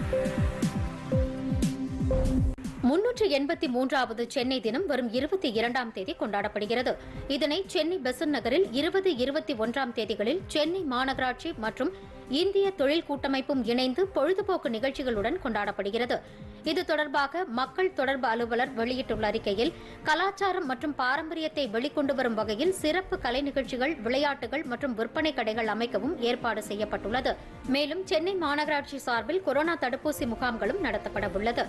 முன்னூற்று எண்பத்தி மூன்றாவது சென்னை தினம் வரும் இருபத்தி இரண்டாம் தேதி கொண்டாடப்படுகிறது இதனை சென்னை பெசன் நகரில் இருபது இருபத்தி ஒன்றாம் தேதிகளில் சென்னை மாநகராட்சி மற்றும் இந்திய தொழில் கூட்டமைப்பும் இணைந்து பொழுதுபோக்கு நிகழ்ச்சிகளுடன் கொண்டாடப்படுகிறது இது தொடர்பாக மக்கள் தொடர்பு அலுவலர் வெளியிட்டுள்ள அறிக்கையில் கலாச்சாரம் மற்றும் பாரம்பரியத்தை வெளிக்கொண்டு வரும் வகையில் சிறப்பு கலை நிகழ்ச்சிகள் விளையாட்டுகள் மற்றும் விற்பனை கடைகள் அமைக்கவும் ஏற்பாடு செய்யப்பட்டுள்ளது மேலும் சென்னை மாநகராட்சி சார்பில் கொரோனா தடுப்பூசி முகாம்களும் நடத்தப்பட உள்ளது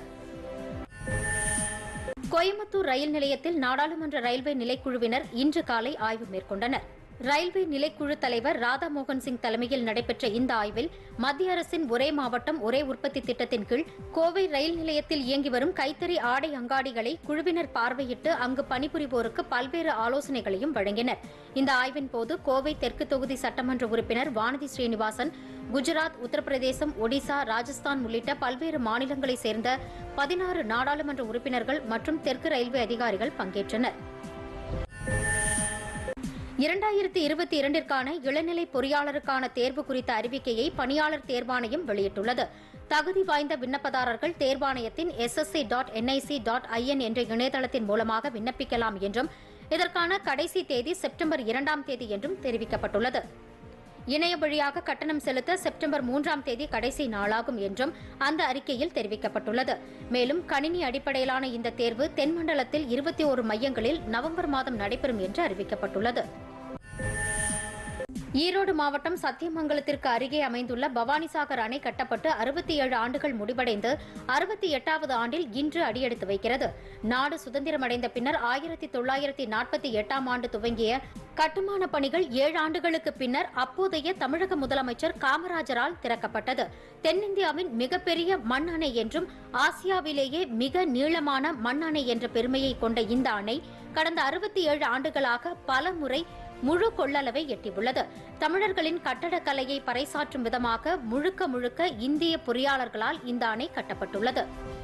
கோயம்புத்தூர் ரயில் நிலையத்தில் நாடாளுமன்ற ரயில்வே நிலைக்குழுவினர் இன்று காலை ஆய்வு மேற்கொண்டனர் ரயில்வே நிலைக்குழு தலைவர் ராதாமோகன் சிங் தலைமையில் நடைபெற்ற இந்த ஆய்வில் மத்திய அரசின் ஒரே மாவட்டம் ஒரே உற்பத்தி திட்டத்தின் கீழ் கோவை ரயில் நிலையத்தில் இயங்கி வரும் கைத்தறி ஆடை அங்காடிகளை குழுவினர் பார்வையிட்டு அங்கு பணிபுரிவோருக்கு பல்வேறு ஆலோசனைகளையும் வழங்கினர் இந்த ஆய்வின் போது கோவை தெற்கு தொகுதி சட்டமன்ற உறுப்பினர் வானதி ஸ்ரீனிவாசன் குஜராத் உத்தரப்பிரதேசம் ஒடிசா ராஜஸ்தான் உள்ளிட்ட பல்வேறு மாநிலங்களைச் சேர்ந்த பதினாறு நாடாளுமன்ற உறுப்பினர்கள் மற்றும் தெற்கு ரயில்வே அதிகாரிகள் பங்கேற்றனர் இரண்டாயிரத்தி இருபத்தி இரண்டிற்கான இளநிலை பொறியாளருக்கான தேர்வு குறித்த அறிவிக்கையை பணியாளர் தேர்வாணையம் வெளியிட்டுள்ளது தகுதி வாய்ந்த விண்ணப்பதாரர்கள் தேர்வாணையத்தின் SSC dot NIC dot IN என்ற இணையதளத்தின் மூலமாக விண்ணப்பிக்கலாம் என்றும் இதற்கான கடைசி தேதி செப்டம்பர் இரண்டாம் தேதி என்றும் தெரிவிக்கப்பட்டுள்ளது இணைய வழியாக கட்டணம் செலுத்த செப்டம்பர் மூன்றாம் தேதி கடைசி நாளாகும் என்றும் அந்த அறிக்கையில் தெரிவிக்கப்பட்டுள்ளது மேலும் கணினி அடிப்படையிலான இந்த தேர்வு தென்மண்டலத்தில் இருபத்தி ஒரு மையங்களில் நவம்பர் மாதம் நடைபெறும் என்று அறிவிக்கப்பட்டுள்ளது ஈரோடு மாவட்டம் சத்தியமங்கலத்திற்கு அருகே அமைந்துள்ள பவானிசாகர் அணை கட்டப்பட்டு அறுபத்தி ஏழு ஆண்டுகள் முடிவடைந்து அறுபத்தி எட்டாவது ஆண்டில் இன்று அடியெடுத்து வைக்கிறது நாடு சுதந்திரமடைந்த பின்னர் ஆயிரத்தி தொள்ளாயிரத்தி நாற்பத்தி எட்டாம் ஆண்டு துவங்கிய கட்டுமான பணிகள் ஏழு ஆண்டுகளுக்கு பின்னர் அப்போதைய தமிழக முதலமைச்சர் காமராஜரால் திறக்கப்பட்டது தென்னிந்தியாவின் மிகப்பெரிய மண் அணை என்றும் ஆசியாவிலேயே மிக நீளமான மண் அணை என்ற பெருமையை கொண்ட இந்த அணை கடந்த அறுபத்தி ஏழு ஆண்டுகளாக பல முறை முழு கொள்ளளவை எட்டியுள்ளது தமிழர்களின் கட்டடக்கலையை பறைசாற்றும் விதமாக முழுக்க முழுக்க இந்திய பொறியாளர்களால் இந்த அணை கட்டப்பட்டுள்ளது